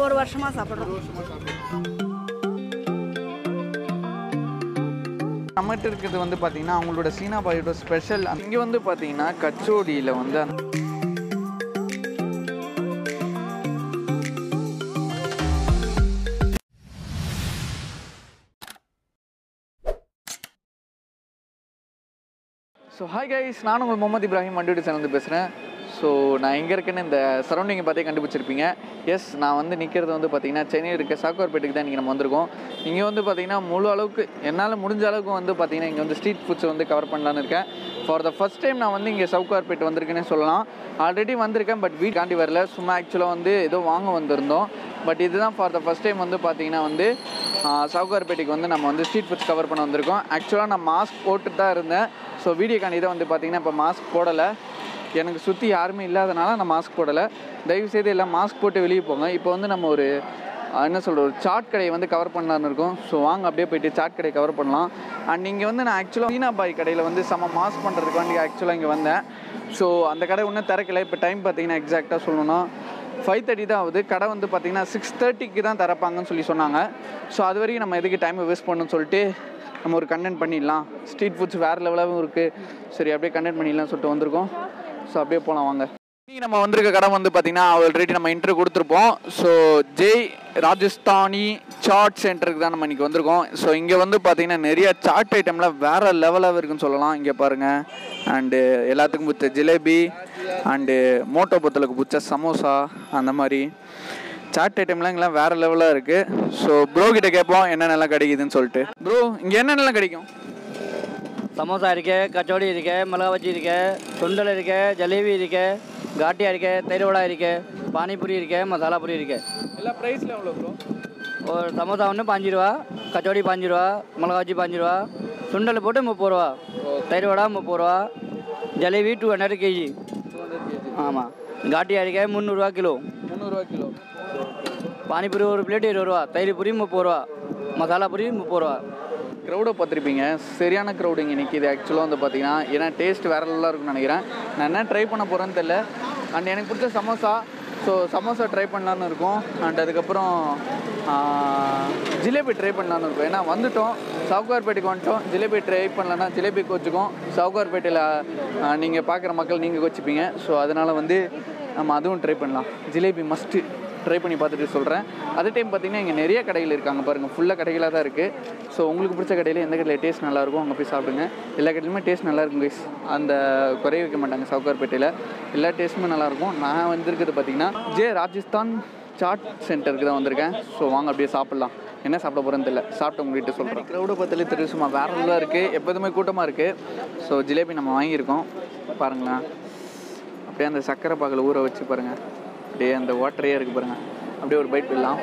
ஒரு வருஷமாக சாப்பிட்றோம் நம்மகிட்ட இருக்கிறது வந்து பார்த்தீங்கன்னா அவங்களோட சீனா பாயோட ஸ்பெஷல் இங்கே வந்து பார்த்தீங்கன்னா கச்சோடியில் வந்து அந்த ஸோ ஹாய் கைஸ் நான் உங்கள் முகமது இப்ராஹிம் வண்டியோட சேனல் பேசுகிறேன் ஸோ நான் எங்கே இருக்கேன்னு இந்த சரௌண்டிங்கை பார்த்தே கண்டுபிடிச்சிருப்பீங்க எஸ் நான் வந்து நிற்கிறது வந்து பார்த்தீங்கன்னா சென்னையில் இருக்க சாக்கோர்பேட்டுக்கு தான் இன்றைக்கி நம்ம வந்திருக்கோம் இங்கே வந்து பார்த்தீங்கன்னா முழு அளவுக்கு என்னால் முடிஞ்ச அளவுக்கு வந்து பார்த்தீங்கன்னா இங்கே வந்து ஸ்ட்ரீட் ஃபுட்ஸ் வந்து கவர் பண்ணலான்னு இருக்கேன் ஃபார் த ஃபஸ்ட் டைம் நான் வந்து இங்கே சவுகார்பேட் வந்திருக்கேன்னு சொல்லலாம் ஆல்ரெடி வந்திருக்கேன் பட் வீட் காண்டி வரல சும்மா ஆக்சுவலாக வந்து ஏதோ வாங்க வந்திருந்தோம் பட் இதுதான் ஃபார் த ஃபஸ்ட் டைம் வந்து பார்த்தீங்கன்னா வந்து சவுகார்பேட்டைக்கு வந்து நம்ம வந்து ஸ்ட்ரீட் ஃபுட்ஸ் கவர் பண்ண வந்திருக்கோம் ஆக்சுவலாக நான் மாஸ்க் போட்டு தான் இருந்தேன் ஸோ வீடியோக்காண்டி தான் வந்து பார்த்தீங்கன்னா இப்போ மாஸ்க் போடலை எனக்கு சுற்றி யாருமே இல்லாதனால நான் மாஸ்க் போடலை தயவுசெய்து எல்லாம் மாஸ்க் போட்டு வெளியே போங்க இப்போ வந்து நம்ம ஒரு அஹ், என்ன சொல்கிற ஒரு சாட் கடையை வந்து கவர் பண்ணலான்னு இருக்கோம் ஸோ வாங்க அப்படியே போயிட்டு சாட் கடையை கவர் பண்ணலாம் அண்ட் இங்கே வந்து நான் ஆக்சுவலாக சீனா பாய் கடையில் வந்து செம மாஸ்க் பண்ணுறதுக்காண்டி ஆக்சுவலாக இங்கே வந்தேன் ஸோ அந்த கடை இன்னும் திறக்கல இப்போ டைம் பார்த்தீங்கன்னா எக்ஸாக்டாக சொல்லணும்னா ஃபைவ் தேர்ட்டி தான் ஆகுது கடை வந்து பார்த்தீங்கன்னா சிக்ஸ் தேர்ட்டிக்கு தான் திறப்பாங்கன்னு சொல்லி சொன்னாங்க ஸோ அது வரைக்கும் நம்ம எதுக்கு டைமை வேஸ்ட் பண்ணணும்னு சொல்லிட்டு நம்ம ஒரு கண்டென்ட் பண்ணிடலாம் ஸ்ட்ரீட் ஃபுட்ஸ் வேறு லெவலாகவும் இருக்குது சரி அப்படியே கண்டென்ட் பண்ணிடலாம்னு சொல்லிட்டு வந்திருக்கோம் ஸோ அப்படியே போகலாம் வாங்க இன்னைக்கு நம்ம வந்திருக்க கடை வந்து பார்த்தீங்கன்னா ஆல்ரெடி நம்ம இன்ட்ரு கொடுத்துருப்போம் ஸோ ஜெய் ராஜஸ்தானி சாட் சென்டருக்கு தான் நம்ம இன்னைக்கு வந்திருக்கோம் ஸோ இங்கே வந்து பார்த்தீங்கன்னா நிறைய சாட் ஐட்டம்லாம் வேறு லெவலாக இருக்குன்னு சொல்லலாம் இங்கே பாருங்கள் அண்டு எல்லாத்துக்கும் பிடிச்ச ஜிலேபி அண்டு மோட்டோ பொத்தலுக்கு பிடிச்ச சமோசா அந்த மாதிரி சாட் ஐட்டம்லாம் இங்கெல்லாம் வேறு லெவலாக இருக்குது ஸோ ப்ரோ கிட்ட கேட்போம் என்னென்னலாம் கிடைக்குதுன்னு சொல்லிட்டு ப்ரோ இங்கே என்னென்னலாம் கிடைக்கும் சமோசா இருக்கு கச்சோடி இருக்கு மிளகா பஜ்ஜி இருக்கு சுண்டல் இருக்கு ஜலேபி இருக்கு காட்டியா இருக்கு தயிர் வடை இருக்கு பானிபூரி இருக்கு மசாலா பூரி இருக்கு எல்லா ப்ரைஸில் எவ்வளோ ப்ரோ ஒரு சமோசா ஒன்று பாஞ்சு ரூபா கச்சோடி பாஞ்சு ரூபா மிளகா பஜ்ஜி பாஞ்சு ரூபா சுண்டல் போட்டு முப்பது ரூபா தயிர் வடை முப்பது ரூபா ஜலேபி டூ ஹண்ட்ரட் கேஜி ஆமாம் காட்டியா இருக்கு முந்நூறுரூவா கிலோ முந்நூறுரூவா கிலோ பானிபூரி ஒரு பிளேட் இருபது ரூபா தயிர் பூரி முப்பது ரூபா மசாலா பூரி முப்பது ரூபா க்ரௌடை பார்த்துருப்பீங்க சரியான க்ரௌடு இங்கே நிற்கிது ஆக்சுவலாக வந்து பார்த்தீங்கன்னா ஏன்னா டேஸ்ட் வேற லெவலாக இருக்கும்னு நினைக்கிறேன் நான் என்ன ட்ரை பண்ண போகிறேன்னு தெரில அண்ட் எனக்கு பிடிச்ச சமோசா ஸோ சமோசா ட்ரை பண்ணலான்னு இருக்கோம் அண்ட் அதுக்கப்புறம் ஆ, ஜிலேபி ட்ரை பண்ணலான்னு இருக்கோம் ஏன்னா வந்துட்டோம் சவுகார்பேட்டைக்கு வந்துட்டோம் ஜிலேபி ட்ரை பண்ணலன்னா ஜிலேபி கோச்சுக்கும் சவுகார்பேட்டையில் நீங்கள் பார்க்குற மக்கள் நீங்கள் கோச்சிப்பீங்க ஸோ அதனால் வந்து நம்ம அதுவும் ட்ரை பண்ணலாம் ஜிலேபி மஸ்ட்டு ட்ரை பண்ணி பார்த்துட்டு சொல்கிறேன் அதே டைம் பார்த்தீங்கன்னா இங்கே நிறைய கடைகள் இருக்காங்க பாருங்கள் ஃபுல்லாக கடைகளாக தான் இருக்குது ஸோ உங்களுக்கு பிடிச்ச கடையில் எந்த கடையில் டேஸ்ட் நல்லாயிருக்கும் அங்கே போய் சாப்பிடுங்க எல்லா கடையிலுமே டேஸ்ட் நல்லா இருக்கும் guys அந்த குறைய வைக்க மாட்டாங்க சவுகார்பேட்டையில் எல்லா டேஸ்ட்டுமே நல்லாயிருக்கும் நான் வந்திருக்கிறது பார்த்தீங்கன்னா ஜே ராஜஸ்தான் சாட் சென்டருக்கு தான் வந்திருக்கேன் ஸோ வாங்க அப்படியே சாப்பிட்லாம் என்ன சாப்பிட போகிறேன்னு தெரியல சாப்பிட்டு உங்கள்கிட்ட சொல்கிறேன் க்ரௌடை பார்த்தாலே தெரியும் சும்மா வேற நல்லா இருக்குது எப்போதுமே கூட்டமாக இருக்குது ஸோ ஜிலேபி நம்ம வாங்கியிருக்கோம் பாருங்களேன் அப்படியே அந்த சக்கரை பாகில் ஊற வச்சு பாருங்கள் அப்படியே அந்த வாட்டரே இருக்குது பாருங்கள் அப்படியே ஒரு பைட் போயிடலாம்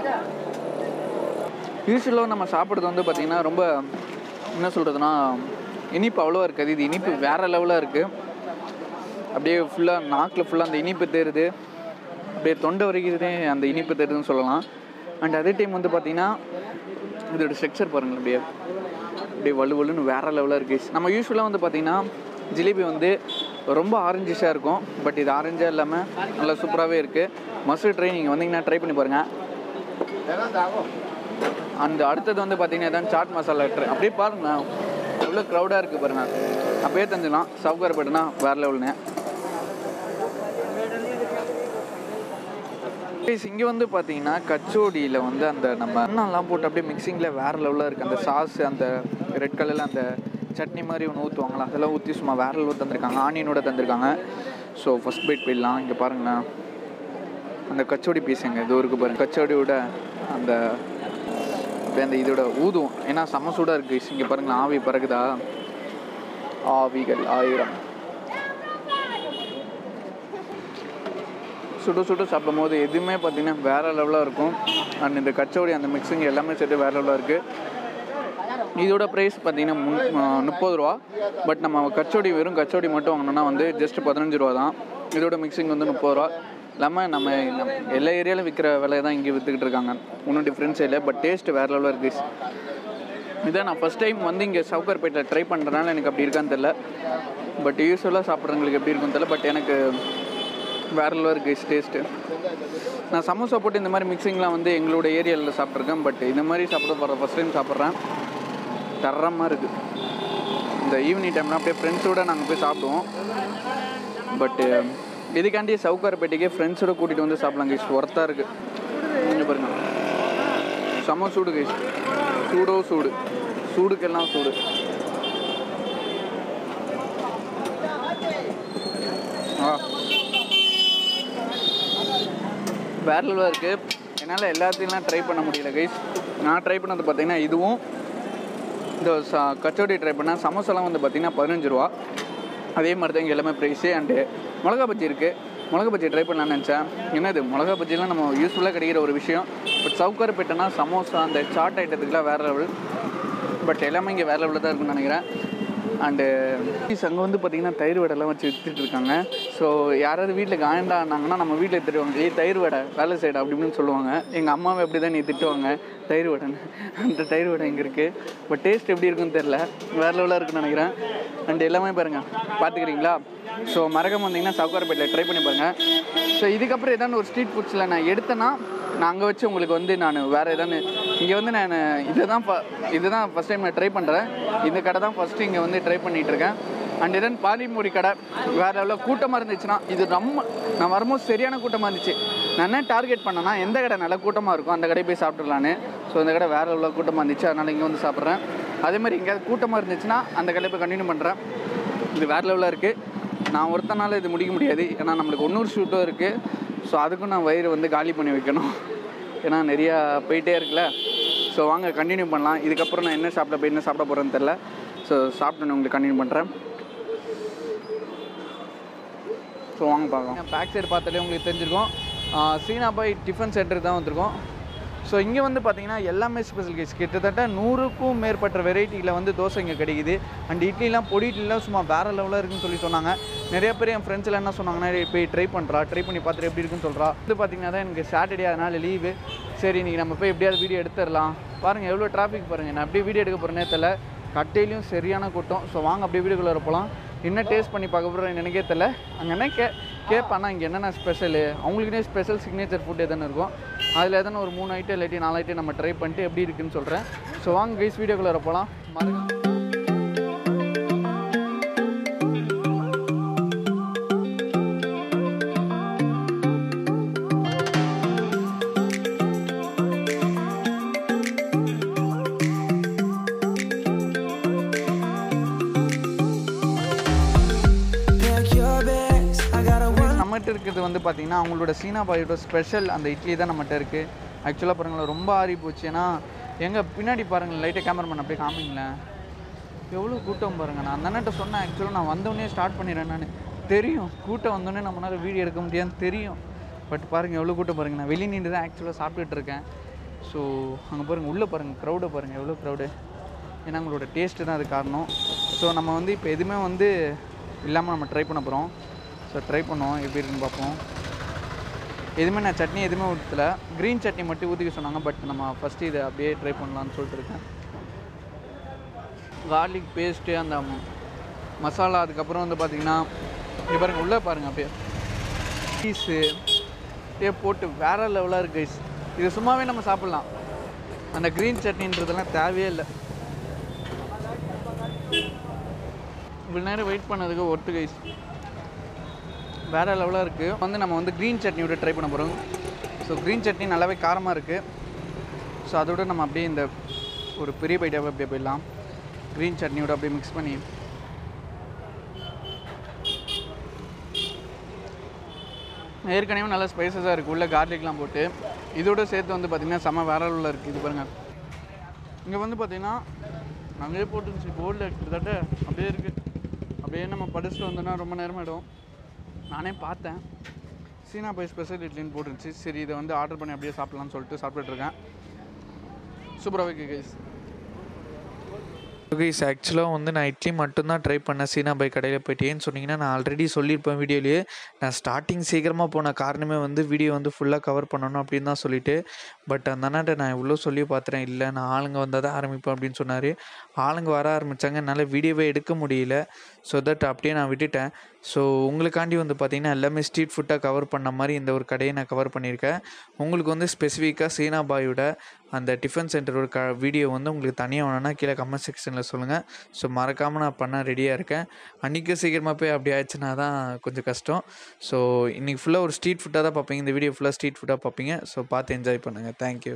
யூஸ்வலாக நம்ம சாப்பிட்றது வந்து பார்த்திங்கன்னா ரொம்ப என்ன சொல்கிறதுனா இனிப்பு அவ்வளோவா இருக்காது இது இனிப்பு வேறு லெவலாக இருக்குது அப்படியே ஃபுல்லாக நாக்கில் ஃபுல்லாக அந்த இனிப்பு தேருது அப்படியே தொண்டை வரைக்கிறதே அந்த இனிப்பு தேருதுன்னு சொல்லலாம் அண்ட் அதே டைம் வந்து பார்த்திங்கன்னா இதோட ஸ்ட்ரக்சர் பாருங்கள் அப்படியே அப்படியே வலு வலுன்னு வேறு லெவலாக இருக்குது நம்ம யூஸ்வலாக வந்து பார்த்திங்கன்னா ஜிலேபி வந்து ரொம்ப ஆரஞ்சிஷாக இருக்கும் பட் இது ஆரஞ்சாக இல்லாமல் நல்லா சூப்பராகவே இருக்குது மஸ்ட் ட்ரை நீங்கள் வந்தீங்கன்னா ட்ரை பண்ணி பாருங்கள் அந்த அடுத்தது வந்து பார்த்தீங்கன்னா இதான் சாட் மசாலா ட்ரை அப்படியே பாருங்களேன் எவ்வளோ க்ரௌடாக இருக்குது பாருங்கள் அப்பயே தெரிஞ்சுக்கலாம் சவுகார்பேட்டுனா வேறு லெவலுங்க இங்கே வந்து பார்த்தீங்கன்னா கச்சோடியில் வந்து அந்த நம்ம அண்ணாலாம் போட்டு அப்படியே மிக்சிங்கில் வேறு லெவலில் இருக்குது அந்த சாஸ் அந்த ரெட் கலரில் அந்த சட்னி மாதிரி ஒன்று ஊற்றுவாங்களா அதெல்லாம் ஊற்றி சும்மா வேறு லெவல் தந்திருக்காங்க ஆனியனோட தந்திருக்காங்க ஸோ ஃபஸ்ட் பைட் போயிடலாம் இங்கே பாருங்களேன் அந்த கச்சோடி பீஸ் எங்க இது இருக்கு பாருங்க கச்சோடியோட அந்த அப்படியே அந்த இதோட ஊதும் ஏன்னா செம்ம சூடாக இருக்குது இங்கே பாருங்களேன் ஆவி பறக்குதா ஆவிகள் ஆயிரம் சுட சுட சாப்பிடும் போது எதுவுமே பார்த்தீங்கன்னா வேறு லெவலாக இருக்கும் அண்ட் இந்த கச்சோடி அந்த மிக்சிங் எல்லாமே சேர்த்து வேறு லெவலாக இருக்குது இதோட ப்ரைஸ் பார்த்தீங்கன்னா முன் ஆ, முப்பது ரூபா பட் நம்ம கச்சோடி வெறும் கச்சோடி மட்டும் வாங்கினோம்னா வந்து ஜஸ்ட் பதினஞ்சு ரூபா தான் இதோட மிக்சிங் வந்து முப்பது ரூபா இல்லாமல் நம்ம நம்ம எல்லா ஏரியாவிலும் விற்கிற விலை தான் இங்கே விற்றுக்கிட்டு இருக்காங்க ஒன்றும் டிஃப்ரென்ஸே இல்லை பட் டேஸ்ட் வேறு லெவலில் இருக்குது இதான் நான் ஃபஸ்ட் டைம் வந்து இங்கே சவுகார்பேட்டில் ட்ரை பண்ணுறதுனால எனக்கு அப்படி இருக்கான்னு தெரில பட் யூஸ்வலாக சாப்பிட்றவங்களுக்கு எப்படி இருக்குன்னு தெரில பட் எனக்கு வேற லெவல் இருக்குது டேஸ்ட்டு நான் சமோசா போட்டு இந்த மாதிரி மிக்சிங்லாம் வந்து எங்களோட ஏரியாவில் சாப்பிட்ருக்கேன் பட் இந்த மாதிரி சாப்பிட போகிற ஃபஸ்ட் டைம் சாப்பிட்றேன் தரமாக இருக்குது இந்த ஈவினிங் டைம்லாம் அப்படியே ஃப்ரெண்ட்ஸோடு நாங்கள் போய் சாப்பிடுவோம் பட்டு இதுக்காண்டி சவுக்கார்பேட்டைக்கே ஃப்ரெண்ட்ஸோட கூட்டிகிட்டு வந்து சாப்பிடலாம் கைஸ் ஒர்த்தாக இருக்குது இங்கே பாருங்க செம்ம சூடு கைஸ் சூடோ சூடு சூடுக்கெல்லாம் சூடு ஆ வேற லெவலாக இருக்குது என்னால் எல்லாத்தையும்லாம் ட்ரை பண்ண முடியல கைஸ் நான் ட்ரை பண்ணது பார்த்தீங்கன்னா இதுவும் இந்த ச கச்சோடி ட்ரை பண்ணேன் சமோசாலாம் வந்து பார்த்தீங்கன்னா பதினஞ்சு ரூபா அதே மாதிரி தான் இங்கே எல்லாமே ப்ரைஸு அண்டு மிளகா பஜ்ஜி இருக்குது மிளகா பஜ்ஜி ட்ரை பண்ணலான்னு நினச்சேன் என்னது மிளகா பஜ்ஜிலாம் நம்ம யூஸ்ஃபுல்லாக கிடைக்கிற ஒரு விஷயம் பட் சவுக்கார்பேட்டைனா சமோசா அந்த சாட் ஐட்டத்துக்குலாம் வேறு லெவல் பட் எல்லாமே இங்கே வேறு லெவலில் தான் இருக்குன்னு நினைக்கிறேன் அண்டு அங்கே வந்து பார்த்திங்கன்னா தயிர் வடைலாம் வச்சு வித்துட்டு இருக்காங்க ஸோ யாராவது வீட்டில் காயண்டானாங்கன்னா நம்ம வீட்டில் திட்டுவாங்க ஏய் தயிர் வடை வேலை சைடு அப்படி இப்படின்னு சொல்லுவாங்க எங்கள் அம்மாவை அப்படி தான் நீ திட்டுவாங்க தயிர் வடைன்னு அந்த தயிர் வடை இங்கே இருக்குது பட் டேஸ்ட் எப்படி இருக்குன்னு தெரில வேறு லெவலாக இருக்குன்னு நினைக்கிறேன் அண்ட் எல்லாமே பாருங்கள் பார்த்துக்கிறீங்களா ஸோ மறக்காம வந்தீங்கன்னா சவுக்கார்பேட்டில் ட்ரை பண்ணி பாருங்கள் ஸோ இதுக்கப்புறம் ஏதாவது ஒரு ஸ்ட்ரீட் ஃபுட்ஸில் நான் எடுத்தேன்னா நான் அங்கே வச்சு உங்களுக்கு வந்து நான் வேறு ஏதாவது இங்கே வந்து நான் இதை தான் இதுதான் ஃபஸ்ட் டைம் நான் ட்ரை பண்ணுறேன் இந்த கடை தான் ஃபஸ்ட்டு இங்கே வந்து ட்ரை பண்ணிகிட்டு இருக்கேன் அண்ட் இதன் பாலிமூடி கடை வேறு லெவலில் கூட்டமாக இருந்துச்சுன்னா இது ரொம்ப நான் வரும்போது சரியான கூட்டமாக இருந்துச்சு நான் என்ன டார்கெட் பண்ணேன்னா எந்த கடை நல்லா கூட்டமாக இருக்கும் அந்த கடை போய் சாப்பிட்றலான்னு ஸோ இந்த கடை வேறு லெவலில் கூட்டமாக இருந்துச்சு அதனால் இங்கே வந்து சாப்பிட்றேன் அதே மாதிரி எங்கேயாவது கூட்டமாக இருந்துச்சுன்னா அந்த கடையை போய் கண்டினியூ பண்ணுறேன் இது வேறு லெவலில் இருக்குது நான் ஒருத்தனால இது முடிக்க முடியாது ஏன்னா நம்மளுக்கு ஒன்னொரு ஷூட்டும் இருக்குது ஸோ அதுக்கும் நான் வயிறு வந்து காலி பண்ணி வைக்கணும் ஏன்னா நிறையா போயிட்டே இருக்குல்ல ஸோ வாங்க கண்டினியூ பண்ணலாம் இதுக்கப்புறம் நான் என்ன சாப்பிட போய் என்ன சாப்பிட போகிறேன்னு தெரில ஸோ சாப்பிட்டு உங்களுக்கு கண்டினியூ பண்ணுறேன் ஸோ வாங்க பார்க்கலாம் பேக் சைடு பார்த்தாலே உங்களுக்கு தெரிஞ்சிருக்கும் சீனா பாய் டிஃபன் சென்டர் தான் வந்திருக்கோம் ஸோ இங்கே வந்து பார்த்தீங்கன்னா எல்லாமே ஸ்பெஷல் கேஸ் கிட்டத்தட்ட நூறுக்கும் மேற்பட்ட வெரைட்டியில் வந்து தோசை இங்கே கிடைக்குது அண்ட் இட்லிலாம் பொடி இட்லிலாம் சும்மா வேறு லெவலில் இருக்குன்னு சொல்லி சொன்னாங்க நிறைய பேர் என் ஃப்ரெண்ட்ஸில் என்ன சொன்னாங்கன்னா "டேய், போய் ட்ரை பண்ணுறா ட்ரை பண்ணி பார்த்துட்டு எப்படி இருக்குன்னு சொல்கிறா வந்து பார்த்தீங்கன்னா தான் எனக்கு சாட்டர்டே அதனால் லீவு சரி இன்றைக்கி நம்ம போய் எப்படியாவது வீடியோ எடுத்துடலாம் பாருங்கள் எவ்வளோ டிராஃபிக் பாருங்கள் நான் அப்படியே வீடியோ எடுக்க போகிறேன் நேரத்தில் கட்டையிலையும் சரியான கூட்டம் ஸோ வாங்க அப்படியே வீடியோக்குள்ளே போகலாம் என்ன டேஸ்ட் பண்ணி பார்க்க போகிறேன் எனக்கே தெரில அங்கே என்ன கே கேட்பானா இங்கே என்னென்ன ஸ்பெஷலு அவங்களுக்குனே ஸ்பெஷல் சிக்னேச்சர் ஃபுட் எதுன்னு இருக்கும் அதில் எதனா ஒரு மூணு ஐட்டம் இல்லாட்டி நாலு ஐட்டம் நம்ம ட்ரை பண்ணிட்டு எப்படி இருக்குன்னு சொல்கிறேன் ஸோ வாங்க கைஸ் வீடியோக்குள்ளே போகலாம் மறக்காம Pack your bags. I got a one. நம்மகிட்ட இருக்கிறது வந்து பார்த்தீங்கன்னா அவங்களோட சீனா பாயோட ஸ்பெஷல் அந்த இட்லி தான் நம்மகிட்ட இருக்குது ஆக்சுவலாக பாருங்களேன் ரொம்ப ஆறி போச்சு ஏன்னா எங்கள் பின்னாடி பாருங்களேன் லைட்டாக கேமராமேன் அப்படியே காமிங்களேன் எவ்வளோ கூட்டம் பாருங்கள் நான் அந்த அண்ணன்ட்ட சொன்னேன் ஆக்சுவலாக நான் வந்தோடனே ஸ்டார்ட் பண்ணிடுறேன் நான் தெரியும் கூட்டம் வந்தோடனே நம்மளால வீடியோ எடுக்க முடியாதுன்னு தெரியும் பட் பாருங்கள் எவ்வளோ கூட்டம் பாருங்கள் நான் வெளியே நின்று தான் ஆக்சுவலாக சாப்பிட்டுட்டு இருக்கேன் ஸோ அங்கே பாருங்கள் உள்ளே பாருங்கள் க்ரௌடை பாருங்கள் எவ்வளோ க்ரௌடு ஏன்னா உங்களோட டேஸ்ட்டு தான் அது காரணம் ஸோ நம்ம வந்து இப்போ எதுவுமே வந்து இல்லாமல் நம்ம ட்ரை பண்ண போகிறோம் ஸோ ட்ரை பண்ணுவோம் எப்படி இருக்குன்னு பார்ப்போம் எதுவுமே நான் சட்னி எதுவுமே ஊற்றல க்ரீன் சட்னி மட்டும் ஊற்றிக்க சொன்னாங்க பட் நம்ம ஃபஸ்ட்டு இதை அப்படியே ட்ரை பண்ணலாம்னு சொல்லிட்டு இருக்கேன் கார்லிக் பேஸ்ட்டு அந்த ம- மசாலா அதுக்கப்புறம் வந்து பார்த்திங்கன்னா இங்கே பாருங்கள் உள்ளே பாருங்கள் அப்படியே பீஸு அப்படியே போட்டு வேறு லெவலாக இருக்குது guys. இது சும்மாவே நம்ம சாப்பிட்லாம் அந்த க்ரீன் சட்னின்றதெல்லாம் தேவையே இல்லை இவ்வளோ நேரம் வெயிட் பண்ணதுக்கு ஒட்டு கைஸ் வேறு லெவலாக இருக்குது வந்து நம்ம வந்து க்ரீன் சட்னியோட ட்ரை பண்ண போகிறோம் ஸோ க்ரீன் சட்னி நல்லாவே காரமாக இருக்குது ஸோ அதோட நம்ம அப்படியே இந்த ஒரு பெரிய பைட்டாக அப்படியே போயிடலாம் க்ரீன் சட்னியோட அப்படியே மிக்ஸ் பண்ணி ஏற்கனவே நல்லா ஸ்பைசஸாக இருக்குது உள்ள கார்லிக்லாம் போட்டு இதோட சேர்த்து வந்து பார்த்திங்கன்னா செம வேற உள்ள இருக்குது இது பாருங்கள் இங்கே வந்து பார்த்திங்கன்னா நிறைய போட்டுருந்துச்சு போர்டில் கிட்டத்தட்ட அப்படியே இருக்குது அப்படியே நம்ம படிச்சுட்டு வந்தோன்னா ரொம்ப நேரம் ஆகிடும் நானே பார்த்தேன் சீனா பை ஸ்பெஷல் இட்லின்னு போட்டுருந்துச்சு சரி இதை வந்து ஆர்டர் பண்ணி அப்படியே சாப்பிட்லான்னு சொல்லிட்டு சாப்பிட்டுட்டு இருக்கேன் சூப்பராக இருக்கு கைஸ் கைஸ் ஆக்சுவலாக வந்து நான் இட்லி மட்டும்தான் ட்ரை பண்ணேன் சீனா பை கடையில் போயிட்டு ஏன்னு சொன்னீங்கன்னா நான் ஆல்ரெடி சொல்லியிருப்பேன் வீடியோலேயே நான் ஸ்டார்டிங் சீக்கிரமாக போன காரணமே வந்து வீடியோ வந்து ஃபுல்லாக கவர் பண்ணணும் அப்படின்னு தான் சொல்லிட்டு பட் அந்த அண்ணாட்ட நான் இவ்வளோ சொல்லி பார்த்துறேன் இல்லை நான் ஆளுங்க வந்தால் தான் ஆரம்பிப்பேன் அப்படின்னு சொன்னார் ஆளுங்க வர ஆரம்பித்தாங்க என்னால் வீடியோவே எடுக்க முடியல ஸோ தட் அப்படியே நான் விட்டுட்டேன் ஸோ உங்களுக்காண்டி வந்து பார்த்திங்கன்னா எல்லாமே ஸ்ட்ரீட் ஃபுட்டாக கவர் பண்ண மாதிரி இந்த ஒரு கடையை நான் கவர் பண்ணியிருக்கேன் உங்களுக்கு வந்து ஸ்பெசிஃபிக்காக சீனா பாயோட அந்த டிஃபன் சென்டரோட க வீடியோ வந்து உங்களுக்கு தனியாக வேணும்னா கீழே கமெண்ட் செக்ஷனில் சொல்லுங்கள் ஸோ மறக்காமல் நான் பண்ண ரெடியாக இருக்கேன் அன்றைக்கி சீக்கிரமாக போய் அப்படி ஆயிடுச்சுன்னா தான் கொஞ்சம் கஷ்டம் ஸோ இன்றைக்கி ஃபுல்லாக ஒரு ஸ்ட்ரீட் ஃபுட்டாக தான் பார்ப்பீங்க இந்த வீடியோ ஃபுல்லாக ஸ்ட்ரீட் ஃபுட்டாக பார்ப்பீங்க ஸோ பார்த்து என்ஜாய் பண்ணுங்கள் தேங்க்யூ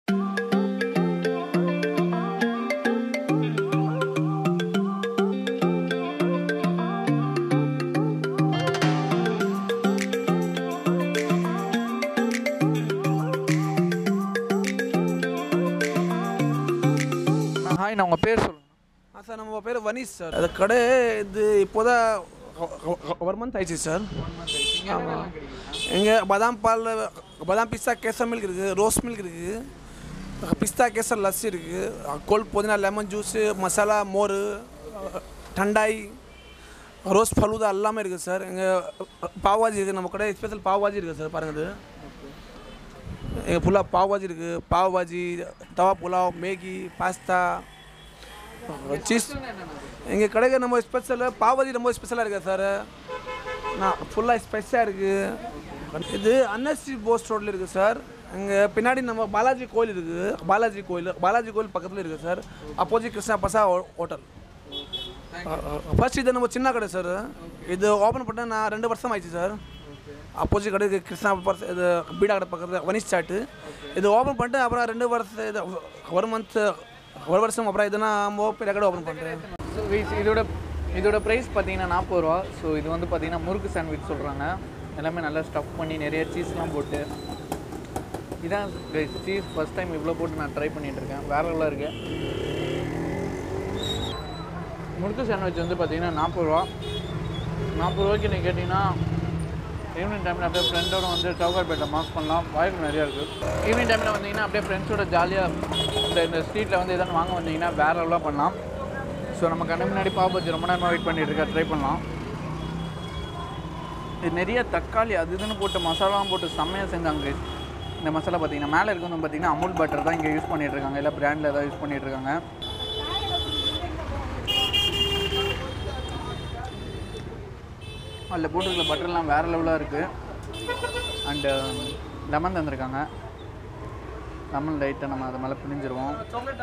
ஹாய் நான் உங்கள் பேர் சொல்லுங்கள் ஆ சார் நம்ம பேர் வனீஷ் சார் அது கடை இது இப்போதான் ஒரு மந்த் ஆயிடுச்சு சார் ஆமாம் எங்கே பாதாம் பால் பாதாம் பிஸ்தா கேசர் மில்க் இருக்குது ரோஸ் மில்க் இருக்குது பிஸ்தா கேசர் லஸ்ஸி இருக்குது கோல் புதினா லெமன் ஜூஸு மசாலா மோர் டண்டாய் ரோஸ் ஃபலூதா எல்லாமே இருக்குது சார் எங்கள் பாவாஜி இருக்குது நம்ம கடை ஸ்பெஷல் பாவாஜி இருக்குது சார் பாருங்கள் இது எங்கள் ஃபுல்லாக பாவாஜி இருக்குது பாவாஜி தவா புலாவ் மேகி பாஸ்தா சீஸ் எங்கள் கடைக்கு நம்ம ஸ்பெஷல் பாவாஜி ரொம்ப ஸ்பெஷலாக இருக்குது சார் நான் ஃபுல்லாக ஸ்பெஷலாக இருக்குது இது அன்னஸ்டி போஸ்ட் ரோட்டில் இருக்குது சார் இங்கே பின்னாடி நம்ம பாலாஜி கோயில் இருக்குது பாலாஜி கோயில் பாலாஜி கோயில் பக்கத்தில் இருக்குது சார் அப்போஜிட் கிருஷ்ணா பசா ஹோட்டல் ஃபர்ஸ்ட் இது நம்ம சின்ன கடை சார் இது ஓப்பன் பண்ண நான் ரெண்டு வருஷம் ஆயிடுச்சு சார் அப்போஜிட் கடை இது கிருஷ்ணா பர்ஸ் இது பீடா கடை பக்கத்தில் வனிஷ் சாட்டு இது ஓப்பன் பண்ணிட்டு அப்புறம் ரெண்டு வருஷம் இது ஒரு மந்த் ஒரு வருஷம் அப்புறம் இதுனா பெரிய கடை ஓப்பன் பண்ணுறேன் ஸோ இதோட இதோட ப்ரைஸ் பார்த்தீங்கன்னா நாற்பது ரூபா ஸோ இது வந்து பார்த்தீங்கன்னா முறுக்கு சாண்ட்விச் சொல்கிறாங்க எல்லாமே நல்லா ஸ்டஃப் பண்ணி நிறைய சீஸ்லாம் போட்டு இதான் சீஸ் ஃபஸ்ட் டைம் இவ்வளோ போட்டு நான் ட்ரை பண்ணிட்டு இருக்கேன் வேற லெவலாக இருக்கு முறுக்கு சாண்ட்விச் வந்து பார்த்தீங்கன்னா நாற்பது ரூபா நாற்பது ரூபாய்க்கு நீங்கள் கேட்டிங்கன்னா ஈவினிங் டைமில் அப்படியே ஃப்ரெண்டோட வந்து சவுகார்பேட்டில் மாஸ் பண்ணலாம் வாய்ப்பு நிறையா இருக்குது ஈவினிங் டைமில் வந்தீங்கன்னா அப்படியே ஃப்ரெண்ட்ஸோட ஜாலியாக இந்த இந்த ஸ்ட்ரீட்டில் வந்து எதாவது வாங்க வந்தீங்கன்னா வேற லெவலாக பண்ணலாம் ஸோ நம்ம கண்ணு முன்னாடி பாவ் பஜ்ஜி ரொம்ப நேரமாக வெயிட் பண்ணிட்டு இருக்கா ட்ரை பண்ணலாம் இது நிறைய தக்காளி அது இதுன்னு போட்டு மசாலாலாம் போட்டு செம்மையாக செஞ்சாங்க guys. இந்த மசாலா பார்த்தீங்கன்னா மேலே இருக்கிறது பார்த்தீங்கன்னா அமுல் பட்டர் தான் இங்கே யூஸ் பண்ணிட்டு இருக்காங்க இல்லை பிராண்டில் ஏதாவது யூஸ் பண்ணிட்டு இருக்காங்க அதில் போட்டிருக்க பட்டர்லாம் வேறு லெவலாக இருக்குது அண்டு லெமன் தந்திருக்காங்க லெமன் லைட்டாக நம்ம அதை மேலே பிழிஞ்சிருவோம்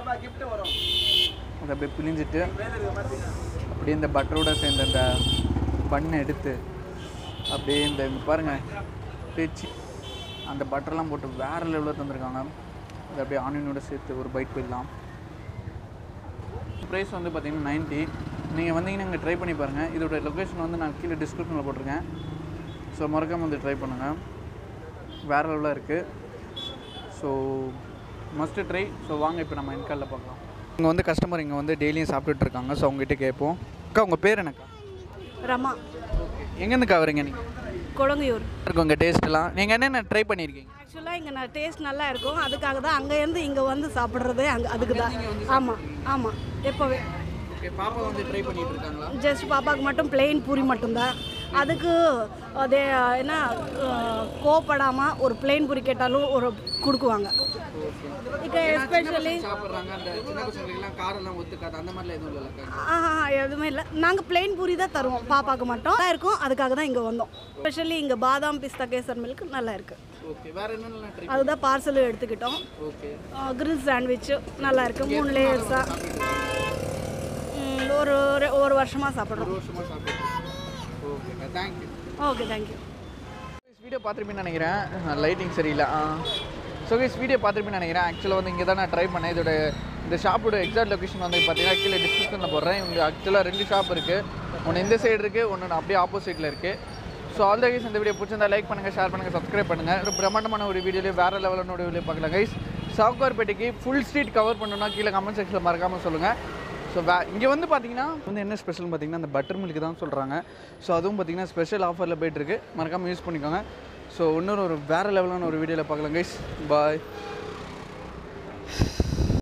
அதை அப்படியே பிழிஞ்சிட்டு அப்படியே இந்த பட்டரோட சேர்ந்த இந்த பண்ணை எடுத்து அப்படியே இந்த இங்க பாருங்க பேச்சு அந்த பட்டர்லாம் போட்டு வேறு லெவலில் தந்திருக்காங்க அதை அப்படியே ஆனியனோட சேர்த்து ஒரு பைட் போயிடலாம் ப்ரைஸ் வந்து பார்த்தீங்கன்னா நைன்ட்டி நீங்கள் வந்தீங்கன்னா இங்கே ட்ரை பண்ணி பாருங்கள் இதோட லொக்கேஷன் வந்து நான் கீழே டிஸ்கிரிப்ஷனில் போட்டிருக்கேன் ஸோ மறக்காம வந்து ட்ரை பண்ணுங்கள் வேறு லெவலாக இருக்குது ஸோ மஸ்ட்டு ட்ரை ஸோ வாங்க இப்போ நம்ம என்காலில் பார்க்கலாம் இங்கே வந்து கஸ்டமர் இங்கே வந்து டெய்லியும் சாப்பிட்டுட்டு இருக்காங்க ஸோ அவங்ககிட்ட கேட்போம் அக்கா உங்கள் பேர் என்னக்கா ரமா எங்கேருந்துக்கா வரீங்க நீங்கள் கொளங்கையூர் இருக்கும் உங்கள் டேஸ்ட்லாம் நீங்கள் என்னென்ன ட்ரை பண்ணியிருக்கீங்க ஆக்சுவலாக இங்கே நான் டேஸ்ட் நல்லா இருக்கும் அதுக்காக தான் அங்கேருந்து இங்கே வந்து சாப்பிட்றது அங்கே அதுக்கு தான் ஆமாம் ஆமாம் எப்போவே ஓகே பாப்பா வந்து ட்ரை பண்ணிட்டு இருக்காங்களா ஜஸ்ட் பாப்பாவுக்கு மட்டும் plain பூரி மட்டும்தான் அதுக்கு அதே என்ன அஹ், கோவப்படாமல் ஒரு plain பூரி கேட்டாலும் ஒரு கொடுக்குவாங்க இப்போ எஸ்பெஷலி சாப்பிட்றாங்க அந்த சின்ன பசங்களுக்குலாம் காரெல்லாம் ஒத்துக்காது அந்த மாதிரிலாம் எதுவும் இல்லைக்கா ஆஹா எதுவுமே இல்லை நாங்கள் plain பூரி தான் தருவோம் பாப்பாவுக்கு மட்டும் நல்லா இருக்கும் அதுக்காக தான் இங்கே வந்தோம் ஸ்பெஷலி இங்கே பாதாம் பிஸ்தா கேசர் மில்க் நல்லா இருக்குது ஓகே வேறு என்னென்னலாம் ட்ரை அதுதான் பார்சலும் எடுத்துக்கிட்டோம் ஓகே கிரில் சாண்ட்விச்சு நல்லா இருக்கு மூணு லேயர்ஸாக ஒரு ஒரு- ஒரு வருஷமாக சாப்பிட்றோம் வருஷமாக சாப்பிடுறேன் ஓகேக்கா தேங்க்யூ ஓகே தேங்க்யூ வீடியோ பார்த்துருப்பீன்னு நினைக்கிறேன் லைட்டிங் சரியில்லை ஆ ஸோ கைஸ் வீடியோ பார்த்துருப்பீன்னு நினைக்கிறேன் ஆக்சுவலாக வந்து இங்கே தான் நான் ட்ரை பண்ணேன் இதோட இந்த ஷாப்போட எக்ஸாக்ட் லொக்கேஷன் வந்து பார்த்தீங்கன்னா கீழே டிஸ்கிரிப்ஷனில் போடுறேன் இங்கே ஆக்சுவலாக ரெண்டு ஷாப் இருக்குது ஒன்று இந்த சைடு இருக்குது ஒன்று அப்படியே ஆப்போசிட்டில் இருக்குது ஸோ ஆல் த கைஸ் இந்த வீடியோ பிடிச்சிருந்தா லைக் பண்ணுங்கள் ஷேர் பண்ணுங்கள் சப்ஸ்கிரைப் பண்ணுங்கள் ஒரு பிரம்மாண்டமான ஒரு வீடியோலேயே வேறு லெவலான ஒரு வீடியோ பார்க்கலாம் கைஸ் சாவுகார்பேட்டைக்கு ஃபுல் ஸ்ட்ரீட் கவர் பண்ணணும்னா கீழே கமெண்ட் செக்ஷனில் மறக்காமல் சொல்லுங்கள் ஸோ வே இங்கே வந்து பார்த்தீங்கன்னா வந்து என்ன ஸ்பெஷல்னு பார்த்தீங்கன்னா அந்த பட்டர் மில்க் தான் சொல்கிறாங்க ஸோ அதுவும் பார்த்தீங்கன்னா ஸ்பெஷல் ஆஃபரில் போயிட்டுருக்கு மறக்காமல் யூஸ் பண்ணிக்கோங்க ஸோ இன்னொரு ஒரு வேறு லெவலான ஒரு வீடியோவில் பார்க்கலாம் கைஸ் பாய்